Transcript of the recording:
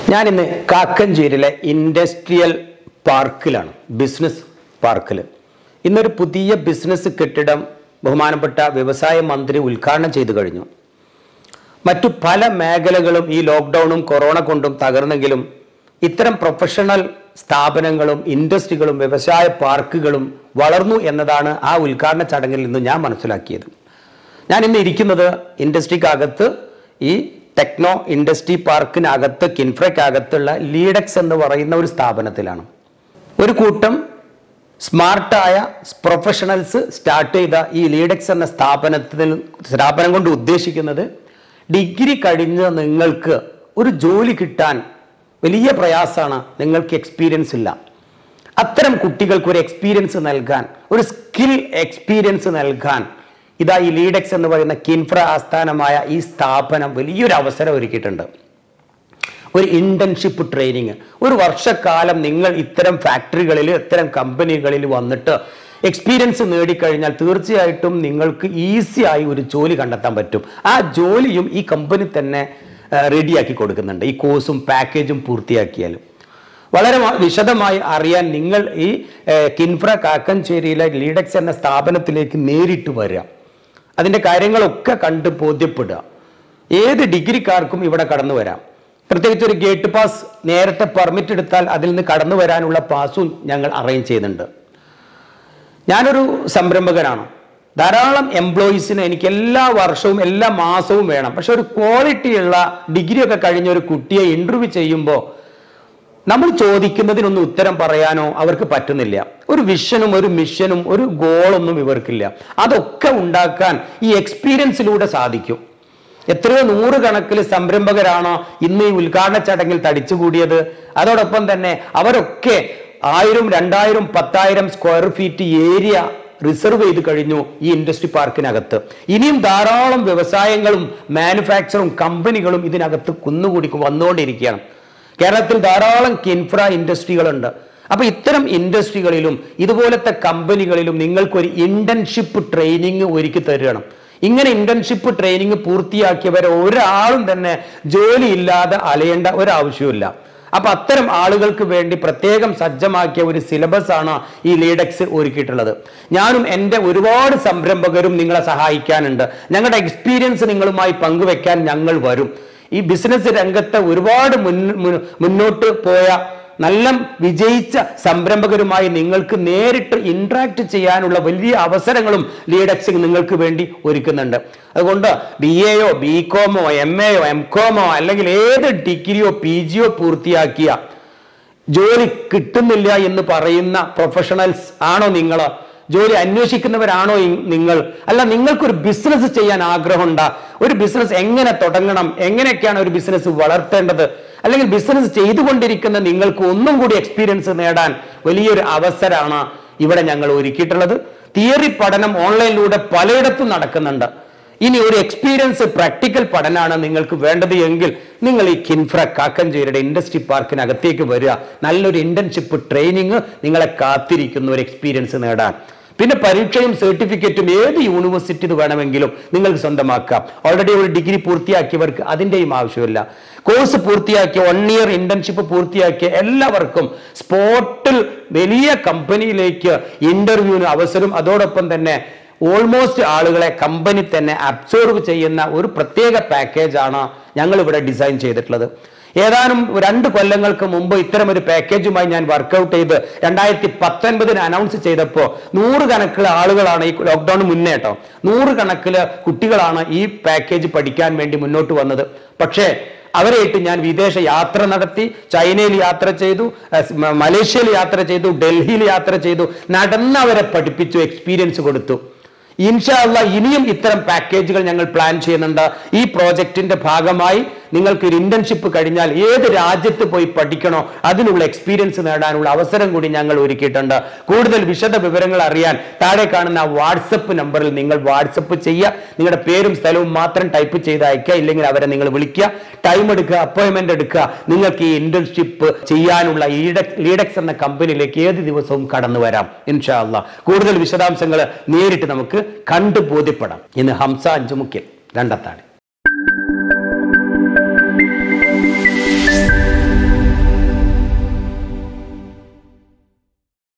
ഞാൻ ഇന്ന് കാക്കഞ്ചേരിയിലെ industrial പാർക്കിലാണ് business പാർക്കിൽ ഇന്നൊരു പുതിയ ബിസിനസ് കെട്ടിടം ബഹുമാനപ്പെട്ട വ്യവസായ മന്ത്രി ഉദ്ഘാടനം ചെയ്തു കഴിഞ്ഞു മറ്റു പല മേഖലകളും ഈ ലോക്ക്ഡൗണും കൊറോണ കൊണ്ടും തകർന്നെങ്കിലും ഇത്തരം പ്രൊഫഷണൽ സ്ഥാപനങ്ങളും ഇൻഡസ്ട്രികളും വ്യവസായ പാർക്കുകളും വളർന്നു എന്നതാണ് ആ ഉദ്ഘാടന ചടങ്ങിൽ നിന്ന് ഞാൻ മനസ്സിലാക്കിയത് ഞാൻ ഇന്ന് ഇരിക്കുന്നത് ഇൻഡസ്ട്രിക്കകത്ത് ഈ ടെക്നോ ഇൻഡസ്ട്രി പാർക്കിനകത്ത് കിൻഫ്രയ്ക്കകത്തുള്ള ലീഡക്സ് എന്ന് പറയുന്ന ഒരു സ്ഥാപനത്തിലാണ് ഒരു കൂട്ടം സ്മാർട്ടായ പ്രൊഫഷണൽസ് സ്റ്റാർട്ട് ചെയ്ത ഈ ലീഡക്സ് എന്ന സ്ഥാപനത്തിൽ സ്ഥാപനം കൊണ്ട് ഉദ്ദേശിക്കുന്നത് ഡിഗ്രി കഴിഞ്ഞ നിങ്ങൾക്ക് ഒരു ജോലി കിട്ടാൻ വലിയ പ്രയാസമാണ് നിങ്ങൾക്ക് എക്സ്പീരിയൻസ് ഇല്ല അത്തരം കുട്ടികൾക്ക് ഒരു എക്സ്പീരിയൻസ് നൽകാൻ ഒരു സ്കിൽ എക്സ്പീരിയൻസ് നൽകാൻ ഇതാ ഈ ലീഡക്സ് എന്ന് പറയുന്ന കിൻഫ്ര ആസ്ഥാനമായ ഈ സ്ഥാപനം വലിയൊരു അവസരം ഒരുക്കിയിട്ടുണ്ട് ഒരു ഇന്റേൺഷിപ്പ് ട്രെയിനിങ് ഒരു വർഷക്കാലം നിങ്ങൾ ഇത്തരം ഫാക്ടറികളിൽ ഇത്തരം കമ്പനികളിൽ വന്നിട്ട് എക്സ്പീരിയൻസ് നേടിക്കഴിഞ്ഞാൽ തീർച്ചയായിട്ടും നിങ്ങൾക്ക് ഈസി ആയി ഒരു ജോലി കണ്ടെത്താൻ പറ്റും ആ ജോലിയും ഈ കമ്പനി തന്നെ റെഡിയാക്കി കൊടുക്കുന്നുണ്ട് ഈ കോഴ്സും പാക്കേജും പൂർത്തിയാക്കിയാലും വളരെ മ- വിശദമായി അറിയാൻ നിങ്ങൾ ഈ ഏഹ്, കിൻഫ്ര കാക്കഞ്ചേരിയിലെ ലീഡക്സ് എന്ന സ്ഥാപനത്തിലേക്ക് നേരിട്ട് വരിക അതിൻ്റെ കാര്യങ്ങളൊക്കെ കണ്ട് ബോധ്യപ്പെടുക ഏത് ഡിഗ്രിക്കാർക്കും ഇവിടെ കടന്നു വരാം പ്രത്യേകിച്ച് ഒരു ഗേറ്റ് പാസ് നേരത്തെ പെർമിറ്റ് എടുത്താൽ അതിൽ നിന്ന് കടന്നു വരാനുള്ള പാസും ഞങ്ങൾ അറേഞ്ച് ചെയ്യുന്നുണ്ട് ഞാനൊരു സംരംഭകനാണ് ധാരാളം എംപ്ലോയീസിന് എനിക്ക് എല്ലാ വർഷവും എല്ലാ മാസവും വേണം പക്ഷെ ഒരു ക്വാളിറ്റിയുള്ള ഡിഗ്രി ഒക്കെ കഴിഞ്ഞ ഒരു കുട്ടിയെ ഇന്റർവ്യൂ ചെയ്യുമ്പോൾ നമ്മൾ ചോദിക്കുന്നതിനൊന്നും ഉത്തരം പറയാനോ അവർക്ക് പറ്റുന്നില്ല ഒരു വിഷനും ഒരു മിഷനും ഒരു ഗോളൊന്നും ഇവർക്കില്ല അതൊക്കെ ഉണ്ടാക്കാൻ ഈ എക്സ്പീരിയൻസിലൂടെ സാധിക്കും എത്രയോ നൂറുകണക്കിന് സംരംഭകരാണോ ഇന്ന് ഈ ഉദ്ഘാടന ചടങ്ങിൽ തടിച്ചുകൂടിയത് അതോടൊപ്പം തന്നെ അവരൊക്കെ ആയിരം രണ്ടായിരം പത്തായിരം സ്ക്വയർ ഫീറ്റ് ഏരിയ റിസർവ് ചെയ്ത് കഴിഞ്ഞു ഈ ഇൻഡസ്ട്രി പാർക്കിനകത്ത് ഇനിയും ധാരാളം വ്യവസായങ്ങളും മാനുഫാക്ചറും കമ്പനികളും ഇതിനകത്ത് കുന്നുകൂടി വന്നുകൊണ്ടിരിക്കുകയാണ് കേരളത്തിൽ ധാരാളം കിൻഫ്ര ഇൻഡസ്ട്രികളുണ്ട് അപ്പൊ ഇത്തരം ഇൻഡസ്ട്രികളിലും ഇതുപോലത്തെ കമ്പനികളിലും നിങ്ങൾക്കൊരു ഇന്റേൺഷിപ്പ് ട്രെയിനിങ് ഒരുക്കി തരണം ഇങ്ങനെ ഇന്റേൺഷിപ്പ് ട്രെയിനിങ് പൂർത്തിയാക്കിയവരെ ഒരാളും തന്നെ ജോലിയില്ലാതെ അലയേണ്ട ഒരാവശ്യമില്ല അപ്പൊ അത്തരം ആളുകൾക്ക് വേണ്ടി പ്രത്യേകം സജ്ജമാക്കിയ ഒരു സിലബസ് ആണ് ഈ ലീഡക്സ് ഒരുക്കിയിട്ടുള്ളത് ഞാനും എൻ്റെ ഒരുപാട് സംരംഭകരും നിങ്ങളെ സഹായിക്കാനുണ്ട് ഞങ്ങളുടെ എക്സ്പീരിയൻസ് നിങ്ങളുമായി പങ്കുവെക്കാൻ ഞങ്ങൾ വരും ഈ ബിസിനസ് രംഗത്ത് ഒരുപാട് മുൻ- മുൻ- മുന്നോട്ട് പോയ നല്ല വിജയിച്ച സംരംഭകരുമായി നിങ്ങൾക്ക് നേരിട്ട് ഇന്ററാക്ട് ചെയ്യാനുള്ള വലിയ അവസരങ്ങളും ലീഡക്സ് നിങ്ങൾക്ക് വേണ്ടി ഒരുക്കുന്നുണ്ട് അതുകൊണ്ട് ബി എയോ ബി കോമോ എം എയോ എം കോമോ അല്ലെങ്കിൽ ഏത് ഡിഗ്രിയോ പി ജിയോ പൂർത്തിയാക്കിയ ജോലി കിട്ടുന്നില്ല എന്ന് പറയുന്ന പ്രൊഫഷണൽസ് ആണോ നിങ്ങൾ ജോലി അന്വേഷിക്കുന്നവരാണോ ഇ- നിങ്ങൾ അല്ല നിങ്ങൾക്കൊരു ബിസിനസ് ചെയ്യാൻ ആഗ്രഹമുണ്ടാ ഒരു ബിസിനസ് എങ്ങനെ തുടങ്ങണം എങ്ങനെയൊക്കെയാണ് ഒരു ബിസിനസ് വളർത്തേണ്ടത് അല്ലെങ്കിൽ ബിസിനസ് ചെയ്തുകൊണ്ടിരിക്കുന്ന നിങ്ങൾക്ക് ഒന്നും കൂടി എക്സ്പീരിയൻസ് നേടാൻ വലിയൊരു അവസരമാണ് ഇവിടെ ഞങ്ങൾ ഒരുക്കിയിട്ടുള്ളത് തിയറി പഠനം ഓൺലൈനിലൂടെ പലയിടത്തും നടക്കുന്നുണ്ട് ഇനി ഒരു എക്സ്പീരിയൻസ് പ്രാക്ടിക്കൽ പഠനമാണ് നിങ്ങൾക്ക് വേണ്ടത് എങ്കിൽ നിങ്ങൾ ഈ കിൻഫ്ര കാക്കഞ്ചേരിയുടെ ഇൻഡസ്ട്രി പാർക്കിനകത്തേക്ക് വരിക നല്ലൊരു ഇന്റേൺഷിപ്പ് ട്രെയിനിങ് നിങ്ങളെ കാത്തിരിക്കുന്ന ഒരു എക്സ്പീരിയൻസ് നേടാൻ പിന്നെ പരീക്ഷയും സർട്ടിഫിക്കറ്റും ഏത് യൂണിവേഴ്സിറ്റി വേണമെങ്കിലും നിങ്ങൾക്ക് സ്വന്തമാക്കാം ഓൾറെഡി ഒരു ഡിഗ്രി പൂർത്തിയാക്കിയവർക്ക് അതിൻ്റെയും ആവശ്യമില്ല കോഴ്സ് പൂർത്തിയാക്കിയ വൺ ഇയർ ഇന്റേൺഷിപ്പ് പൂർത്തിയാക്കിയ എല്ലാവർക്കും സ്പോട്ടിൽ വലിയ കമ്പനിയിലേക്ക് ഇന്റർവ്യൂവിന് അവസരം അതോടൊപ്പം തന്നെ ഓൾമോസ്റ്റ് ആളുകളെ കമ്പനി തന്നെ അബ്സോർവ് ചെയ്യുന്ന ഒരു പ്രത്യേക പാക്കേജാണ് ഞങ്ങൾ ഇവിടെ ഡിസൈൻ ചെയ്തിട്ടുള്ളത് ഏതാനും രണ്ട് കൊല്ലങ്ങൾക്ക് മുമ്പ് ഇത്തരം ഒരു പാക്കേജുമായി ഞാൻ വർക്കൗട്ട് ചെയ്ത് രണ്ടായിരത്തി പത്തൊൻപതിന് അനൗൺസ് ചെയ്തപ്പോൾ നൂറുകണക്കിന് ആളുകളാണ് ഈ ലോക്ക്ഡൌൺ മുന്നേ കേട്ടോ നൂറുകണക്കിന് കുട്ടികളാണ് ഈ പാക്കേജ് പഠിക്കാൻ വേണ്ടി മുന്നോട്ട് വന്നത് പക്ഷേ അവരായിട്ട് ഞാൻ വിദേശ യാത്ര നടത്തി ചൈനയിൽ യാത്ര ചെയ്തു അഹ് മ- മലേഷ്യയിൽ യാത്ര ചെയ്തു ഡൽഹിയിൽ യാത്ര ചെയ്തു നടന്നവരെ പഠിപ്പിച്ചു എക്സ്പീരിയൻസ് കൊടുത്തു ഇൻഷാല്ല ഇനിയും ഇത്തരം പാക്കേജുകൾ ഞങ്ങൾ പ്ലാൻ ചെയ്യുന്നുണ്ട് ഈ പ്രോജക്റ്റിന്റെ ഭാഗമായി നിങ്ങൾക്ക് ഒരു ഇന്റേൺഷിപ്പ് കഴിഞ്ഞാൽ ഏത് രാജ്യത്ത് പോയി പഠിക്കണോ അതിനുള്ള എക്സ്പീരിയൻസ് നേടാനുള്ള അവസരം കൂടി ഞങ്ങൾ ഒരുക്കിയിട്ടുണ്ട് കൂടുതൽ വിശദ വിവരങ്ങൾ അറിയാൻ താഴെ കാണുന്ന വാട്സപ്പ് നമ്പറിൽ നിങ്ങൾ വാട്സപ്പ് ചെയ്യുക നിങ്ങളുടെ പേരും സ്ഥലവും മാത്രം ടൈപ്പ് ചെയ്ത് അയക്കുക ഇല്ലെങ്കിൽ അവരെ നിങ്ങൾ വിളിക്കുക ടൈം എടുക്കുക അപ്പോയിന്റ്മെന്റ് എടുക്കുക നിങ്ങൾക്ക് ഈ ഇന്റേൺഷിപ്പ് ചെയ്യാനുള്ള ലീഡക്സ് എന്ന കമ്പനിയിലേക്ക് ഏത് ദിവസവും കടന്നു വരാം ഇൻഷാ അല്ലാ കൂടുതൽ വിശദാംശങ്ങൾ നേരിട്ട് നമുക്ക് കണ്ടു ബോധ്യപ്പെടാം ഇന്ന് ഹംസ അഞ്ചുമുക്കിൽ രണ്ടത്താണ്